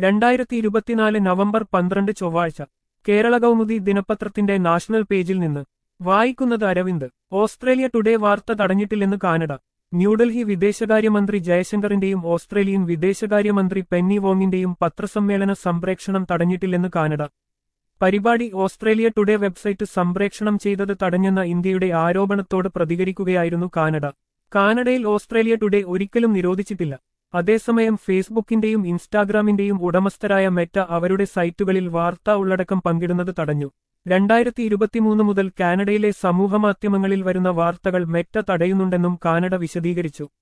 രണ്ടായിരത്തി ഇരുപത്തിനാല് നവംബർ പന്ത്രണ്ട് ചൊവ്വാഴ്ച കേരള കൗമുദി ദിനപത്രത്തിന്റെ നാഷണൽ പേജിൽ നിന്ന് വായിക്കുന്നത് അരവിന്ദ് ഓസ്ട്രേലിയ ടുഡേ വാർത്ത തടഞ്ഞിട്ടില്ലെന്ന് കാനഡ ന്യൂഡൽഹി വിദേശകാര്യമന്ത്രി ജയശങ്കറിന്റെയും ഓസ്ട്രേലിയൻ വിദേശകാര്യമന്ത്രി പെന്നി വോങ്ങിന്റെയും പത്രസമ്മേളന സംപ്രേക്ഷണം തടഞ്ഞിട്ടില്ലെന്ന് കാനഡ പരിപാടി ഓസ്ട്രേലിയ ടുഡേ വെബ്സൈറ്റ് സംപ്രേക്ഷണം ചെയ്തത് തടഞ്ഞെന്ന ഇന്ത്യയുടെ ആരോപണത്തോട് പ്രതികരിക്കുകയായിരുന്നു കാനഡ കാനഡയിൽ ഓസ്ട്രേലിയ ടുഡേ ഒരിക്കലും നിരോധിച്ചിട്ടില്ല അതേസമയം ഫേസ്ബുക്കിന്റെയും ഇൻസ്റ്റാഗ്രാമിന്റെയും ഉടമസ്ഥരായ മെറ്റ അവരുടെ സൈറ്റുകളിൽ വാർത്താ ഉള്ളടക്കം പങ്കിടുന്നത് തടഞ്ഞു രണ്ടായിരത്തി ഇരുപത്തിമൂന്ന് മുതൽ കാനഡയിലെ സമൂഹമാധ്യമങ്ങളിൽ വരുന്ന വാർത്തകൾ മെറ്റ തടയുന്നുണ്ടെന്നും കാനഡ വിശദീകരിച്ചു